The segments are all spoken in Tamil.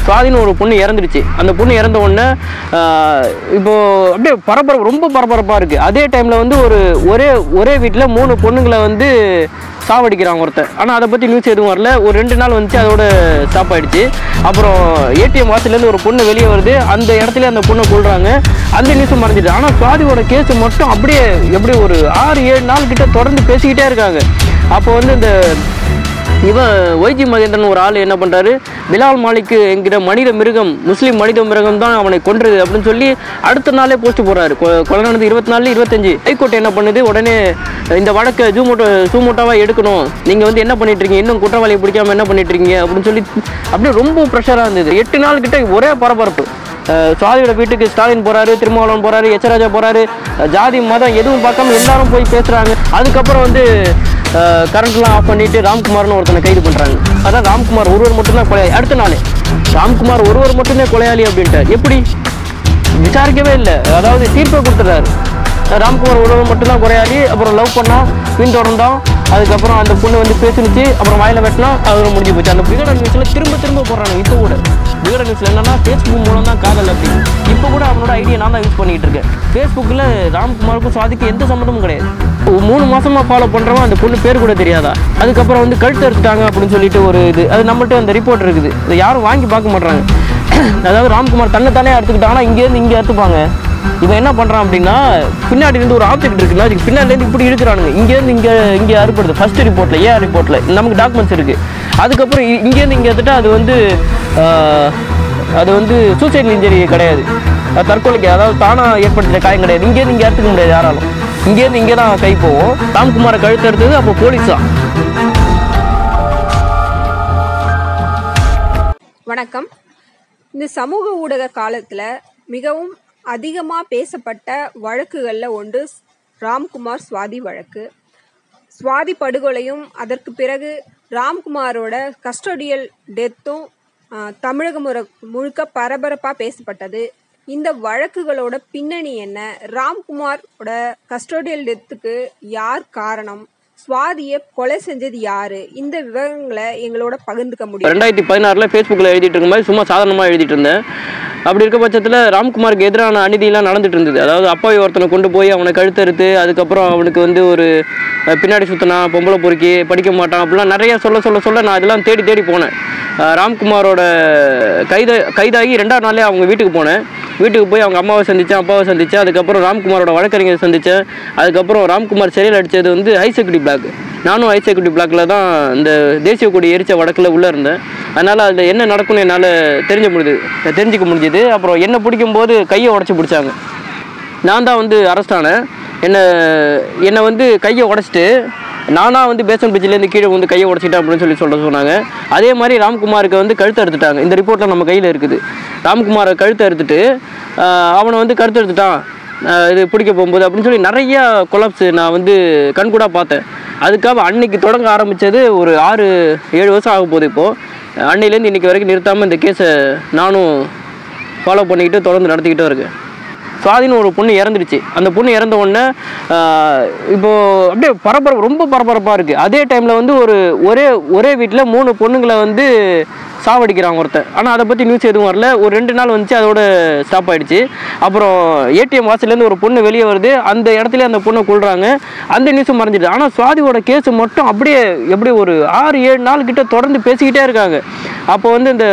சுவாதின்னு ஒரு பொண்ணு இறந்துடுச்சு அந்த பொண்ணு இறந்த உடனே ஆஹ், இப்போ அப்படியே பரபரப்பு ரொம்ப பரபரப்பாக இருக்குது அதே டைமில் வந்து ஒரு ஒரே ஒரே வீட்டில் மூணு பொண்ணுங்களை வந்து சாவடிக்கிறாங்க ஒருத்தன் ஆனால் அதை பற்றி நியூஸ் எதுவும் வரல ஒரு ரெண்டு நாள் வந்துச்சு அதோட ஸ்டாப் ஆயிடுச்சு அப்புறம் ஏடிஎம் வாசல்லேருந்து ஒரு பொண்ணு வெளியே வருது அந்த இடத்துல அந்த பொண்ணை கொள்றாங்க அந்த நியூஸும் மறைஞ்சிது ஆனால் சுவாதியோட கேஸ் மட்டும் அப்படியே எப்படி ஒரு ஆறு ஏழு நாள் கிட்ட தொடர்ந்து பேசிக்கிட்டே இருக்காங்க அப்போ வந்து இந்த இவன் ஒய்ஜி மகேந்திரன் ஒரு ஆள் என்ன பண்ணுறாரு பிலால் மாலிக் என்கிற மனித மிருகம் முஸ்லீம் மனித மிருகம் தான் அவனை கொன்றது அப்படின்னு சொல்லி அடுத்த நாளே போஸ்ட் போடுறாரு கொ- கொலை நடந்து இருபத்தி நாலு இருபத்தஞ்சு ஹைகோர்ட் என்ன பண்ணுது உடனே இந்த வழக்கை ஜூமோட்டோ சூமோட்டோவாக எடுக்கணும் நீங்கள் வந்து என்ன பண்ணிட்டு இருக்கீங்க இன்னும் குற்றவாளியை பிடிக்காம என்ன பண்ணிட்டு இருக்கீங்க அப்படின்னு சொல்லி அப்படியே ரொம்ப ப்ரெஷராக இருந்தது எட்டு நாள் கிட்ட ஒரே பரபரப்பு அஹ் சுவாதியோட வீட்டுக்கு ஸ்டாலின் போறாரு திருமாவளவன் போறாரு எச்சராஜா போறாரு அஹ் ஜாதி மதம் எதுவும் பார்க்காம எல்லாரும் போய் பேசுறாங்க அதுக்கப்புறம் வந்து கரண்ட்லாம் ஆஃப் பண்ணிட்டு ராம்குமார்னு ஒருத்தனை கைது பண்றாங்க அதான் ராம்குமார் ஒருவர் மட்டும்தான் கொலையாளி அடுத்த நாள் ராம்குமார் ஒருவர் மட்டும்தான் கொலையாளி அப்படின்ட்டு எப்படி விசாரிக்கவே இல்லை அதாவது தீர்ப்பை கொடுத்துறாரு ராம்குமார் ஒருவர் மட்டும்தான் கொலையாளி அப்புறம் லவ் பண்ணா பின்தொடர்ந்தோம் அதுக்கப்புறம் அந்த பொண்ணு வந்து பேசினுச்சு அப்புறம் வாயில வெட்டினா அது முடிஞ்சு போச்சு அந்த விகடன் நியூஸ்ல திரும்ப திரும்ப போடுறாங்க இப்போ கூட விகடன் நியூஸ்ல என்னன்னா ஃபேஸ்புக் மூலம் தான் காதல் அப்படி இப்போ கூட அவனோட ஐடியா நான் தான் யூஸ் பண்ணிட்டு இருக்கேன் ஃபேஸ்புக்கில் ராம்குமாருக்கும் சுவாதிக்கும் எந்த சம்மந்தமும் கிடையாது ஒரு மூணு மாசமா ஃபாலோ பண்றவன் அந்த பொண்ணு பேர் கூட தெரியாதா அதுக்கப்புறம் வந்து கழுத்து எடுத்துட்டாங்க அப்படின்னு சொல்லிட்டு ஒரு இது அது நம்மள்ட்ட அந்த ரிப்போர்ட் இருக்குது அதை யாரும் வாங்கி பார்க்க மாட்றாங்க அதாவது ராம்குமார் தன்னை தானே எடுத்துக்கிட்டாங்கன்னா இங்கேருந்து இங்கே எடுத்துப்பாங்க இவன் என்ன பண்ணுறான் அப்படின்னா பின்னாடி இருந்து ஒரு ஆப்ஜெக்ட் இருக்குல்ல அதுக்கு பின்னாடி இருந்து இப்படி இருக்கிறானுங்க இங்கேருந்து இங்கே இங்கே அறுப்படுது ஃபர்ஸ்ட் ரிப்போர்ட்டில் ஏஆர் ரிப்போர்ட்டில் நமக்கு டாக்குமெண்ட்ஸ் இருக்குது அதுக்கப்புறம் இ- இங்கேருந்து இங்கே எடுத்துட்டா அது வந்து ஆஹ், அது வந்து சூசைட் இன்ஜரி கிடையாது அது தற்கொலைக்கு அதாவது தானாக ஏற்படுத்தின காயம் கிடையாது இங்கேருந்து இங்கே எடுத்துக்க முடியாது யாராலும் இங்கேருந்து இங்கே தான் கை போவோம் ராம்குமாரை கழுத்து எடுத்தது அப்போ போலீஸ் தான் வணக்கம் இந்த சமூக ஊடக காலத்தில் மிகவும் அதிகமாக பேசப்பட்ட வழக்குகளில் ஒன்று ராம்குமார் சுவாதி வழக்கு சுவாதி படுகொலையும் அதற்கு பிறகு ராம்குமாரோட கஸ்டோடியல் டெத்தும் தமிழகம் முற- முழுக்க பரபரப்பாக பேசப்பட்டது இந்த வழக்குகளோட பின்னணி என்ன ராம்குமாரோட கஸ்டோடியல் டெத்துக்கு யார் காரணம் சுவாதியை கொலை செஞ்சது யாரு இந்த விவரங்களை எங்களோட பகிர்ந்துக்க முடியும் ரெண்டாயிரத்தி பதினாறில் ஃபேஸ்புக்கில் எழுதிட்டு இருக்கும் மாதிரி சும்மா சாதாரணமாக எழுதிட்டு இருந்தேன் அப்படி இருக்க பட்சத்தில் ராம்குமாருக்கு எதிரான அநீதியெல்லாம் நடந்துட்டு இருந்தது அதாவது அப்பாவி ஒருத்தனை கொண்டு போய் அவனை கழுத்தறுத்து அதுக்கப்புறம் அவனுக்கு வந்து ஒரு அஹ், பின்னாடி சுற்றினா பொம்பளை பொறுக்கி படிக்க மாட்டான் அப்படிலாம் நிறைய சொல்ல சொல்ல சொல்ல நான் அதெல்லாம் தேடி தேடி போனேன் அஹ், ராம்குமாரோட கைத கைதாகி ரெண்டாவது நாளே அவங்க வீட்டுக்கு போனேன் வீட்டுக்கு போய் அவங்க அம்மாவை சந்தித்தேன் அப்பாவை சந்தித்தேன் அதுக்கப்புறம் ராம்குமாரோட வழக்கறிஞரை சந்தித்தேன் அதுக்கப்புறம் ராம்குமார் சிறையில் அடித்தது வந்து ஹை செக்யூரிட்டி பிளாக் நானும் ஹை செக்யூரிட்டி பிளாக்ல தான் இந்த தேசிய கொடி எரிச்ச வழக்கில் உள்ளே இருந்தேன் அதனால் அதில் என்ன நடக்கும்னு என்னால் தெரிஞ்ச முடியுது தெரிஞ்சுக்க முடிஞ்சுது அப்புறம் என்னை பிடிக்கும்போது கையை உடச்சி பிடிச்சாங்க நான் தான் வந்து அரெஸ்ட் ஆனேன் என்னை என்னை வந்து கையை உடச்சிட்டு நானாக வந்து பேசன் பிரிட்ஜிலேருந்து கீழே வந்து கையை உடச்சிட்டேன் அப்படின்னு சொல்லி சொல்ல சொன்னாங்க அதே மாதிரி ராம்குமாருக்கு வந்து கழுத்து அறுத்துட்டாங்க இந்த ரிப்போர்ட்டில் நம்ம கையில் இருக்குது ராம்குமாரை கழுத்து அறுத்துட்டு ஆஹ், அவனை வந்து கழுத்து எடுத்துட்டான் ஆஹ், இது பிடிக்க போகும்போது அப்படின்னு சொல்லி நிறைய கொலாப்ஸ் நான் வந்து கண்கூடாக பார்த்தேன் அதுக்காக அன்னைக்கு தொடங்க ஆரம்பித்தது ஒரு ஆறு ஏழு வருஷம் ஆக போகுது இப்போது அன்னையிலேருந்து இன்னைக்கு வரைக்கும் நிறுத்தாமல் இந்த கேஸை நானும் ஃபாலோ பண்ணிக்கிட்டு தொடர்ந்து நடத்திக்கிட்டே இருக்கேன் சுவாதின்னு ஒரு பொண்ணு இறந்துடுச்சு அந்த பொண்ணு இறந்த உடனே ஆஹ், இப்போ அப்படியே பரபரப்பு ரொம்ப பரபரப்பாக இருக்குது அதே டைமில் வந்து ஒரு ஒரே ஒரே வீட்டில் மூணு பொண்ணுங்களை வந்து சாவடிக்கிறாங்க ஒருத்தன் ஆனால் அதை பற்றி நியூஸ் எதுவும் வரல ஒரு ரெண்டு நாள் வந்துச்சு அதோட ஸ்டாப் ஆயிடுச்சு அப்புறம் ஏடிஎம் வாசல்லேருந்து ஒரு பொண்ணு வெளியே வருது அந்த இடத்துல அந்த பொண்ணை கொள்றாங்க அந்த நியூஸும் மறைஞ்சிடுது ஆனால் சுவாதியோட கேஸ் மட்டும் அப்படியே எப்படி ஒரு ஆறு ஏழு நாள் கிட்ட தொடர்ந்து பேசிக்கிட்டே இருக்காங்க அப்போ வந்து இந்த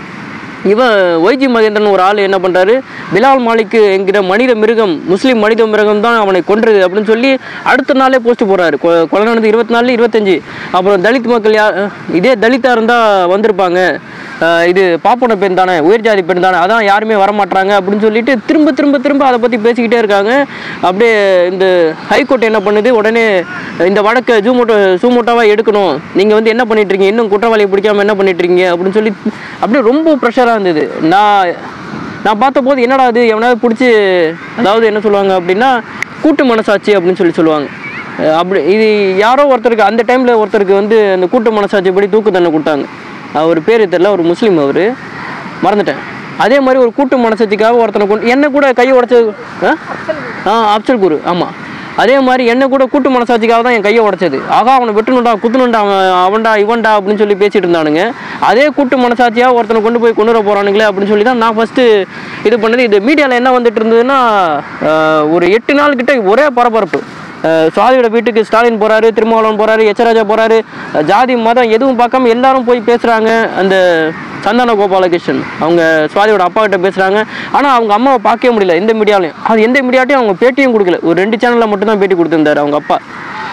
இவன் ஒய்ஜி மகேந்திரன் ஒரு ஆள் என்ன பண்ணுறாரு பிலால் மாலிக் என்கிற மனித மிருகம் முஸ்லீம் மனித மிருகம் தான் அவனை கொன்றது அப்படின்னு சொல்லி அடுத்த நாளே போஸ்ட் போடுறாரு கொ- கொலை நடந்து இருபத்தி நாலு இருபத்தஞ்சு அப்புறம் தலித் மக்கள் யா இதே தலித்தாக இருந்தால் வந்திருப்பாங்க அஹ் இது பாப்பன பெண் தானே உயர் ஜாதி பெண் தானே அதான் யாருமே வரமாட்றாங்க அப்படின்னு சொல்லிட்டு திரும்ப திரும்ப திரும்ப அதை பற்றி பேசிக்கிட்டே இருக்காங்க அப்படியே இந்த ஹைகோர்ட் என்ன பண்ணுது உடனே இந்த வழக்கை ஜூமோட்டோ சூமோட்டோவாக எடுக்கணும் நீங்கள் வந்து என்ன பண்ணிட்டு இருக்கீங்க இன்னும் குற்றவாளியை பிடிக்காம என்ன பண்ணிட்டு இருக்கீங்க அப்படின்னு சொல்லி அப்படியே ரொம்ப ப்ரெஷராக இருந்தது நான் நான் பார்த்தபோது என்னடா அது எவனாவது பிடிச்சி அதாவது என்ன சொல்லுவாங்க அப்படின்னா கூட்டு மனசாட்சி அப்படின்னு சொல்லி சொல்லுவாங்க அஹ் அப்படி இது யாரோ ஒருத்தருக்கு அந்த டைமில் ஒருத்தருக்கு வந்து அந்த கூட்டு மனசாட்சி படி தூக்கு தண்டனை கொடுத்தாங்க அவர் பேர் தெரியல ஒரு முஸ்லீம் அவர் மறந்துட்டேன் அதே மாதிரி ஒரு கூட்டு மனசாட்சிக்காக ஒருத்தனை கொண்டு என்ன கூட கையை உடச்ச ஆ அப்சல் குரு ஆமாம் அதே மாதிரி என்ன கூட கூட்டு மனசாட்சிக்காக தான் என் கையை உடைச்சது ஆகா அவனை வெட்டணுண்டா குத்துணுண்டா அவன் அவன்டா இவன்டா அப்படின்னு சொல்லி பேசிட்டு இருந்தானுங்க அதே கூட்டு மனசாட்சியாக ஒருத்தனை கொண்டு போய் கொண்டு வர போகிறானுங்களே அப்படின்னு சொல்லி தான் நான் ஃபஸ்ட்டு இது பண்ணது இது மீடியாவில் என்ன வந்துட்டு இருந்ததுன்னா ஆஹ், ஒரு எட்டு நாள் கிட்ட ஒரே பரபரப்பு ஆஹ், சுவாதியோட வீட்டுக்கு ஸ்டாலின் போறாரு திருமாவளவன் போறாரு எச்சராஜா போறாரு ஆஹ், ஜாதி மதம் எதுவும் பார்க்காம எல்லாரும் போய் பேசுறாங்க அந்த சந்தான கோபாலகிருஷ்ணன் அவங்க சுவாதியோட அப்பா கிட்ட பேசுறாங்க ஆனா அவங்க அம்மாவை பார்க்கவே முடியல எந்த மீடியாலையும் அது எந்த மீடியாட்டையும் அவங்க பேட்டியும் கொடுக்கல ஒரு ரெண்டு சேனல்ல மட்டும் தான் பேட்டி கொடுத்திருந்தாரு அவங்க அப்பா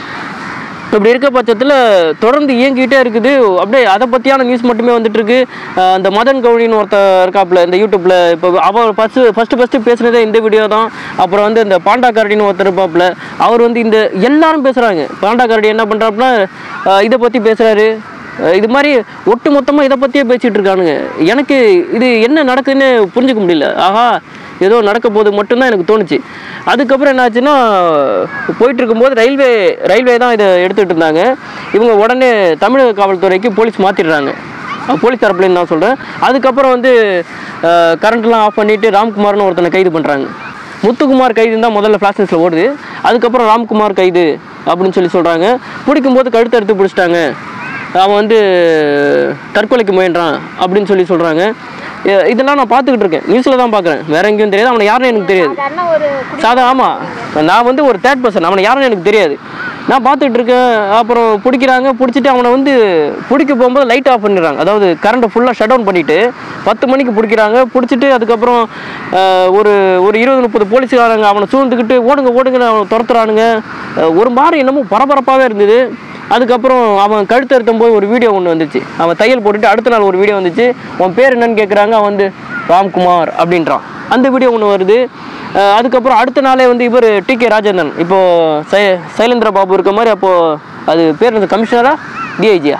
இப்படி இருக்க பட்சத்தில் தொடர்ந்து இயங்கிட்டே இருக்குது அப்படியே அதை பற்றியான நியூஸ் மட்டுமே வந்துட்டு இருக்கு அஹ் அந்த மதன் கவுனின்னு ஒருத்தர் இருக்காப்புல இந்த யூடியூப்ல இப்போ அவர் ஃபஸ்ட்டு ஃபஸ்ட்டு ஃபஸ்ட்டு பேசுனதே இந்த வீடியோ தான் அப்புறம் வந்து இந்த பாண்டா கரடின்னு ஒருத்தர் இருப்பாப்புல அவர் வந்து இந்த எல்லாரும் பேசுகிறாங்க பாண்டா கரடி என்ன பண்ணுறாப்புல இதை பற்றி பேசுகிறாரு இது மாதிரி ஒட்டு மொத்தமாக இதை பற்றியே பேசிகிட்டு இருக்கானுங்க எனக்கு இது என்ன நடக்குதுன்னு புரிஞ்சுக்க முடியல ஆஹா ஏதோ நடக்க போது மட்டும்தான் எனக்கு தோணுச்சு அதுக்கப்புறம் என்னாச்சுன்னா போயிட்டு இருக்கும்போது ரயில்வே ரயில்வே தான் இதை எடுத்துகிட்டு இருந்தாங்க இவங்க உடனே தமிழக காவல்துறைக்கு போலீஸ் மாற்றிடுறாங்க போலீஸ் தரப்புலேருந்து தான் சொல்கிறேன் அதுக்கப்புறம் வந்து கரண்ட்லாம் ஆஃப் பண்ணிவிட்டு ராம்குமார்னு ஒருத்தனை கைது பண்ணுறாங்க முத்துக்குமார் கைது தான் முதல்ல ஃப்ளாஷ் நியூஸில் ஓடுது அதுக்கப்புறம் ராம்குமார் கைது அப்படின்னு சொல்லி சொல்கிறாங்க பிடிக்கும்போது கழுத்து எடுத்து பிடிச்சிட்டாங்க அவன் வந்து தற்கொலைக்கு முயன்றான் அப்படின்னு சொல்லி சொல்கிறாங்க இதெல்லாம் நான் பார்த்துக்கிட்டு இருக்கேன் நியூஸில் தான் பார்க்குறேன் வேற எங்கேயும் தெரியாது அவனை யாருன்னு எனக்கு தெரியாது சாதாரண ஒரு குடி- சாதா ஆமாம் நான் வந்து ஒரு தேர்ட் பர்சன் அவனை யாருன்னு எனக்கு தெரியாது நான் பார்த்துட்டு இருக்கேன் அப்புறம் பிடிக்கிறாங்க பிடிச்சிட்டு அவனை வந்து பிடிக்க போகும்போது லைட் ஆஃப் பண்ணிடுறாங்க அதாவது கரண்ட்டை ஃபுல்லாக ஷட் டவுன் பண்ணிவிட்டு பத்து மணிக்கு பிடிக்கிறாங்க பிடிச்சிட்டு அதுக்கப்புறம் ஆஹ், ஒரு ஒரு இருபது முப்பது போலீஸ்காரங்க அவனை சூழ்ந்துக்கிட்டு ஓடுங்க ஓடுங்கன்னு அவனை துரத்துறானுங்க ஆஹ், ஒரு மாதிரி என்னமோ பரபரப்பாகவே இருந்தது அதுக்கப்புறம் அவன் கழுத்து அறுத்தும் போது ஒரு வீடியோ ஒன்று வந்துச்சு அவன் தையல் போட்டுட்டு அடுத்த நாள் ஒரு வீடியோ வந்துச்சு உன் பேர் என்னன்னு கேட்குறாங்க அவன் வந்து ராம்குமார் அப்படின்றான் அந்த வீடியோ ஒன்று வருது அஹ் அதுக்கப்புறம் அடுத்த நாளே வந்து இவர் டி கே ராஜேந்திரன் இப்போ சை சைலேந்திர பாபு இருக்க மாதிரி அப்போ அது பேர் என்ன கமிஷனரா டிஐஜியா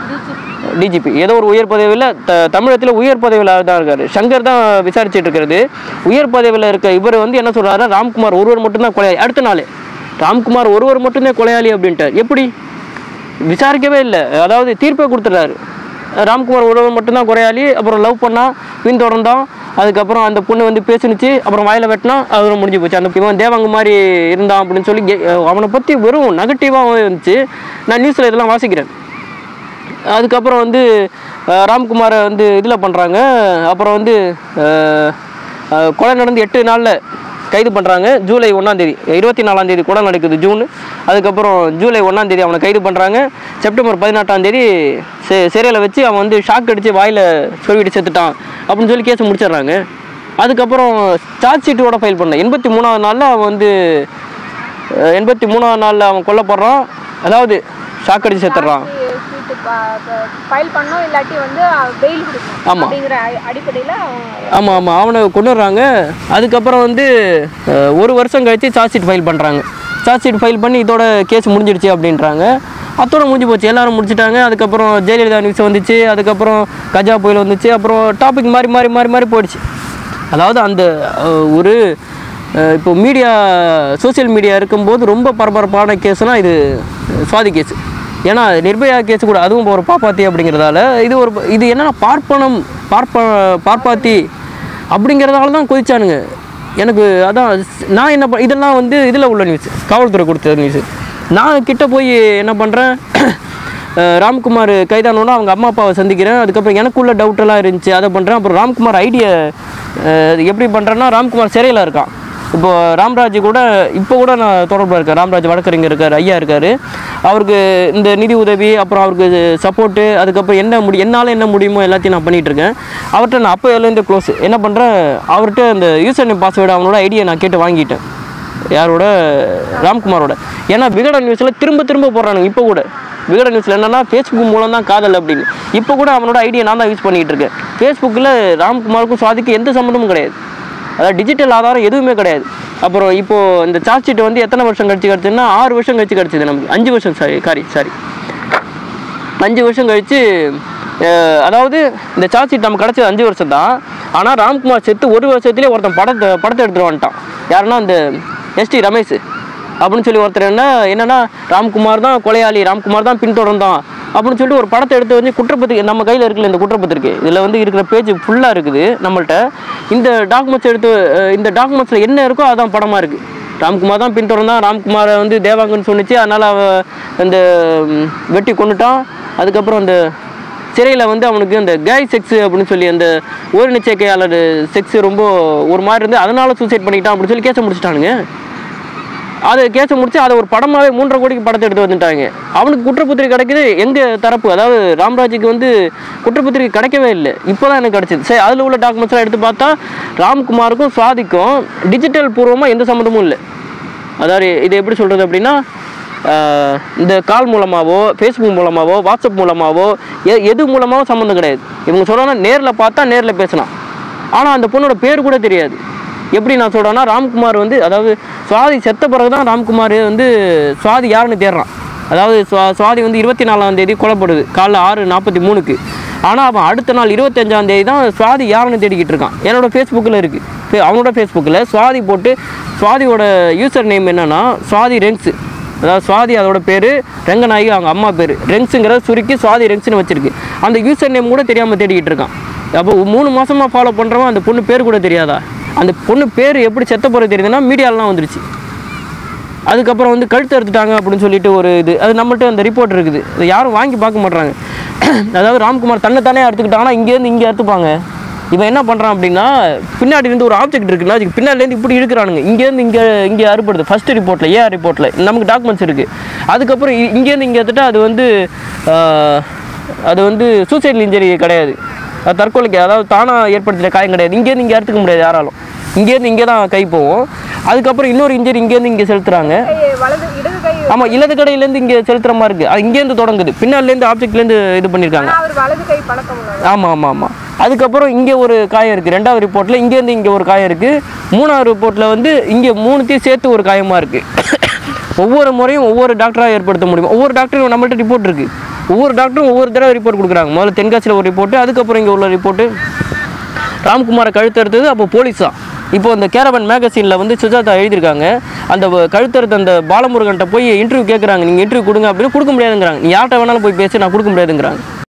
டிஜிபி ஏதோ ஒரு உயர் பதவியில் த தமிழகத்தில் உயர் பதவியில் தான் இருக்காரு சங்கர் தான் விசாரிச்சுட்டு இருக்கிறது உயர் பதவியில் இருக்க இவர் வந்து என்ன சொல்றாரு ராம்குமார் ஒருவர் மட்டும்தான் கொலையாளி அடுத்த நாள் ராம்குமார் ஒருவர் மட்டும்தான் கொலையாளி அப்படின்ட்டார் எப்படி விசாரிக்கவே இல்லை அதாவது தீர்ப்பே கொடுத்துட்றாரு ராம்குமார் ஒருவர் மட்டும்தான் கொலையாளி அப்புறம் லவ் பண்ணா பின்தொடர்ந்தான் அதுக்கப்புறம் அந்த பொண்ணு வந்து பேசுனுச்சு அப்புறம் வாயில வெட்டினா அது முடிஞ்சு போச்சு அந்த இவன் தேவாங்க மாதிரி இருந்தான் அப்படின்னு சொல்லி கே- அவனை பற்றி வெறும் நெகட்டிவாகவே இருந்துச்சு நான் நியூஸில் இதெல்லாம் வாசிக்கிறேன் அதுக்கப்புறம் வந்து அஹ், ராம்குமாரை வந்து இதில் பண்ணுறாங்க அப்புறம் வந்து அஹ், அஹ், கொலை நடந்து எட்டு நாளில் கைது பண்ணுறாங்க ஜூலை ஒன்றாந்தேதி இருபத்தி நாலாந்தேதி கொலை நடக்குது ஜூன் அதுக்கப்புறம் ஜூலை ஒன்றாந்தேதி அவனை கைது பண்ணுறாங்க செப்டம்பர் பதினெட்டாந்தேதி செ சிறையில் வச்சு அவன் வந்து ஷாக் அடித்து வாயில் சொல்லிட்டு செத்துட்டான் அப்படின்னு சொல்லி கேஸ் முடிச்சிடுறாங்க அதுக்கப்புறம் சார்ஜ் ஷீட்டோட ஃபைல் பண்ணேன் எண்பத்தி மூணாவது நாளில் அவன் வந்து அஹ், எண்பத்தி மூணாவது நாளில் அவன் கொல்லப்படுறான் அதாவது ஷாக் அடித்து செத்துடுறான் சீட்டு ஃபைல் பண்ணோம் இல்லாட்டி வந்து பெயில் கொடுக்கணும் ஆமா. அப்படிங்கிற அடிப்படையில் ஆமாம் ஆமாம் அவனை கொண்டு வர்றாங்க அதுக்கப்புறம் வந்து அஹ், ஒரு வருஷம் கழிச்சு சார்ஜ் ஷீட் ஃபைல் பண்ணுறாங்க சார்ஜ் ஷீட் ஃபைல் பண்ணி இதோட கேஸ் முடிஞ்சிடுச்சு அப்படின்றாங்க அத்தோட முடிஞ்சு போச்சு எல்லாரும் முடிச்சிட்டாங்க அதுக்கப்புறம் ஜெயலலிதா நியூஸ் வந்துச்சு அதுக்கப்புறம் கஜா புயல் வந்துச்சு அப்புறம் டாபிக் மாறி மாறி மாறி மாறி போயிடுச்சு அதாவது அந்த அஹ், ஒரு அஹ், இப்போ மீடியா சோஷியல் மீடியா இருக்கும்போது ரொம்ப பரபரப்பான கேஸ்னால் இது சுவாதி கேஸ் ஏன்னா நிர்பயா கேஸ் கூட அதுவும் ஒரு பாப்பாத்தி அப்படிங்கிறதால இது ஒரு இது என்னன்னா பார்ப்பனம் பார்ப்ப பார்ப்பாத்தி அப்படிங்கிறதால தான் கொதிச்சானுங்க எனக்கு அதான் ஸ்- நான் என்ன ப- இதெல்லாம் வந்து இதில் உள்ள நியூஸ் காவல்துறை கொடுத்த நியூஸ் நான் கிட்ட போய் என்ன பண்ணுறேன் ராம்குமார் கைதானோன்னா அவங்க அம்மா அப்பாவை சந்திக்கிறேன் அதுக்கப்புறம் எனக்குள்ள டவுட்டெல்லாம் இருந்துச்சு அதை பண்ணுறேன் அப்புறம் ராம்குமார் ஐடியா எப்படி பண்ணுறேன்னா ராம்குமார் சிறையில் இருக்கான் இப்போ ராம்ராஜ் கூட இப்போ கூட நான் தொடர்பில் இருக்கேன் ராம்ராஜ் வழக்கறிஞர் இருக்கார் ஐயா இருக்கார் அவருக்கு இந்த நிதி உதவி அப்புறம் அவருக்கு சப்போர்ட்டு அதுக்கப்புறம் என்ன முடி என்னால் என்ன முடியுமோ எல்லாத்தையும் நான் பண்ணிகிட்டு இருக்கேன் அவர்கிட்ட நான் அப்போலேருந்து க்ளோஸ் என்ன பண்ணுறேன் அவர்கிட்ட அந்த யூசர் நேம் பாஸ்வேர்டு அவனோட ஐடியை நான் கேட்டு வாங்கிட்டேன் யாரோட ராம்குமாரோட ஏன்னா விகடன் நியூஸில் திரும்ப திரும்ப போடுறானுங்க இப்போ கூட விகடன் நியூஸில் என்னன்னா ஃபேஸ்புக் மூலம் தான் காதல் அப்படின்னு இப்போ கூட அவனோட ஐடியை நான் தான் யூஸ் பண்ணிகிட்டு இருக்கேன் ஃபேஸ்புக்கில் ராம்குமாருக்கும் சுவாதிக்கும் எந்த சம்மந்தமும் கிடையாது அதாவது டிஜிட்டல் ஆதாரம் எதுவுமே கிடையாது அப்புறம் இப்போ இந்த சார்ஜ் ஷீட் வந்து எத்தனை வருஷம் கழிச்சு கிடச்சுன்னா ஆறு வருஷம் கழிச்சு கிடச்சிது நமக்கு அஞ்சு வருஷம் சாரி சாரி சாரி அஞ்சு வருஷம் கழிச்சு அஹ், அதாவது இந்த சார்ஜ் ஷீட் நம்ம கிடச்சது அஞ்சு வருஷம் தான் ஆனால் ராம்குமார் செத்து ஒரு வருஷத்துலேயே ஒருத்தன் படத்தை படத்தை எடுத்துட்டு வந்துட்டான் யாருன்னா இந்த எஸ்டி ரமேஷ் அப்படின்னு சொல்லி ஒருத்தர் என்ன என்னன்னா ராம்குமார் தான் கொலையாளி ராம்குமார் தான் பின்தொடர்ந்தான் அப்படின்னு சொல்லிட்டு ஒரு படத்தை எடுத்து வந்து குற்றப்பத்திரிக்கை நம்ம கையில் இருக்குல்ல இந்த குற்றப்பத்திரிக்கை இதில் வந்து இருக்கிற பேஜ் ஃபுல்லாக இருக்குது நம்மள்ட்ட இந்த டாக்குமெண்ட்ஸ் எடுத்து அஹ், இந்த டாக்குமெண்ட்ஸில் என்ன இருக்கோ அதான் படமாக இருக்குது ராம்குமார் தான் பின்தொடர்ந்தான் ராம்குமாரை வந்து தேவாங்கன்னு சொன்னிச்சு அதனால் அவ அந்த ம், வெட்டி கொண்டுட்டான் அதுக்கப்புறம் அந்த சிறையில் வந்து அவனுக்கு அந்த கேய் செக்ஸ் அப்படின்னு சொல்லி அந்த ஓரின சேர்க்கையாளர் செக்ஸ் ரொம்ப ஒரு மாதிரி இருந்து அதனால சூசைட் பண்ணிக்கிட்டான் அப்படின்னு சொல்லி கேஸை முடிச்சிட்டானுங்க அதை கேஸை முடிச்சு அதை ஒரு படமாகவே மூன்றரை கோடிக்கு படத்தை எடுத்து வந்துட்டாங்க அவனுக்கு குற்றப்பத்திரிக்கை கிடைக்குது எங்கள் தரப்பு அதாவது ராம்ராஜுக்கு வந்து குற்றப்பத்திரிக்கை கிடைக்கவே இல்லை இப்போ தான் எனக்கு கிடச்சிது சரி அதில் உள்ள டாக்குமெண்ட்ஸ்லாம் எடுத்து பார்த்தா ராம்குமாருக்கும் சுவாதிக்கும் டிஜிட்டல் பூர்வமாக எந்த சம்மந்தமும் இல்லை அதாவது இது எப்படி சொல்கிறது அப்படின்னா ஆஹ், இந்த கால் மூலமாகவோ ஃபேஸ்புக் மூலமாகவோ வாட்ஸ்அப் மூலமாகவோ எ எது மூலமாகவோ சம்மந்தம் கிடையாது இவங்க சொல்கிறாங்கன்னா நேரில் பார்த்தா நேரில் பேசலாம் ஆனால் அந்த பொண்ணோட பேர் கூட தெரியாது எப்படி நான் சொல்கிறேன்னா ராம்குமார் வந்து அதாவது சுவாதி செத்த பிறகு தான் ராம்குமார் வந்து சுவாதி யாருன்னு தேடுறான் அதாவது சுவா சுவாதி வந்து இருபத்தி நாலாம் தேதி கொலைப்படுது காலைல ஆறு நாற்பத்தி மூணுக்கு ஆனால் அவன் அடுத்த நாள் இருபத்தஞ்சாம் தேதி தான் சுவாதி யாருன்னு தேடிக்கிட்டு இருக்கான் என்னோட ஃபேஸ்புக்கில் இருக்குது அவனோட ஃபேஸ்புக்கில் சுவாதி போட்டு சுவாதியோட யூசர் நேம் என்னன்னா சுவாதி ரெங்ஸ் அதாவது சுவாதி அதோட பேர் ரெங்கநாயகி அவங்க அம்மா பேர் ரெங்ஸுங்கிறத சுருக்கி சுவாதி ரெங்ஸ்னு வச்சிருக்கு அந்த யூசர் நேம் கூட தெரியாமல் தேடிக்கிட்டு இருக்கான் அப்போ மூணு மாசமாக ஃபாலோ பண்ணுறவன் அந்த பொண்ணு பேர் கூட தெரியாதா அந்த பொண்ணு பேர் எப்படி செத்த போகிறது தெரியுதுன்னா மீடியாலலாம் வந்துருச்சு அதுக்கப்புறம் வந்து கழுத்து அறுத்துட்டாங்க அப்படின்னு சொல்லிட்டு ஒரு இது அது நம்மள்ட்ட அந்த ரிப்போர்ட் இருக்குது அதை யாரும் வாங்கி பார்க்க மாட்றாங்க அதாவது ராம்குமார் தன்னை தானே அறுத்துக்கிட்டாங்கன்னா இங்கேருந்து இங்கே அறுத்துப்பாங்க இவன் என்ன பண்ணுறான் அப்படின்னா பின்னாடி இருந்து ஒரு ஆப்ஜெக்ட் இருக்குன்னா அதுக்கு பின்னாடிலேருந்து இப்படி இழுக்கிறானுங்க இங்கேருந்து இங்கே இங்கே அறுப்படுது ஃபர்ஸ்ட் ரிப்போர்ட்டில் ஏஆர் ரிப்போர்ட்டில் நமக்கு டாக்குமெண்ட்ஸ் இருக்குது அதுக்கப்புறம் இ- இங்கேருந்து இங்கே எடுத்துட்டா அது வந்து ஆஹ், அது வந்து சூசைட் இன்ஜரி கிடையாது அது தற்கொலைக்கு அதாவது தானாக ஏற்படுத்தின காயம் கிடையாது இங்கேருந்து இங்கே அறுத்துக்க முடியாது யாராலும் இங்கேருந்து இங்கே தான் கை போகும் அதுக்கப்புறம் இன்னொரு இன்ஜரி இங்கேருந்து இங்கே செலுத்துறாங்க கை வலது இடது கை ஆமாம் இடது கடையிலேருந்து இங்கே செலுத்துற மாதிரி இருக்குது அது இங்கேருந்து தொடங்குது பின்னாடிலேருந்து ஆப்ஜெக்ட்லேருந்து இது பண்ணியிருக்காங்க ஆனா அவர் வலது கை பழக்கம் உள்ளவர் ஆமாம் ஆமாம் ஆமாம் அதுக்கப்புறம் இங்கே ஒரு காயம் இருக்குது ரெண்டாவது ரிப்போர்ட்டில் இங்கேருந்து இங்கே ஒரு காயம் இருக்குது மூணாவது ரிப்போர்ட்டில் வந்து இங்கே மூணுத்தையும் சேர்த்து ஒரு காயமாக இருக்குது ஒவ்வொரு முறையும் ஒவ்வொரு டாக்டராக ஏற்படுத்த முடியும் ஒவ்வொரு டாக்டரும் நம்மள்ட்ட ரிப்போர்ட் இருக்குது ஒவ்வொரு டாக்டரும் ஒவ்வொரு தடவை ரிப்போர்ட் கொடுக்குறாங்க முதல்ல தென்காசியில் ஒரு ரிப்போர்ட்டு அதுக்கப்புறம் இங்கே உள்ள ரிப்போர்ட்டு ராம்குமாரை கழுத்தறுத்தது அப்போ போலீஸ் தான் இப்போ இந்த கேரவன் மேகசினில் வந்து சுஜாதா எழுதியிருக்காங்க அந்த வ- கழுத்தறுத்த அந்த பாலமுருகன்ட்ட போய் இன்டர்வியூ கேட்குறாங்க நீங்கள் இன்டர்வியூ கொடுங்க அப்படின்னு கொடுக்க முடியாதுங்கிறாங்க நீ யார்கிட்ட வேணாலும் போய் பேசு நான் கொடுக்க முடியாதுங்கிறாங்க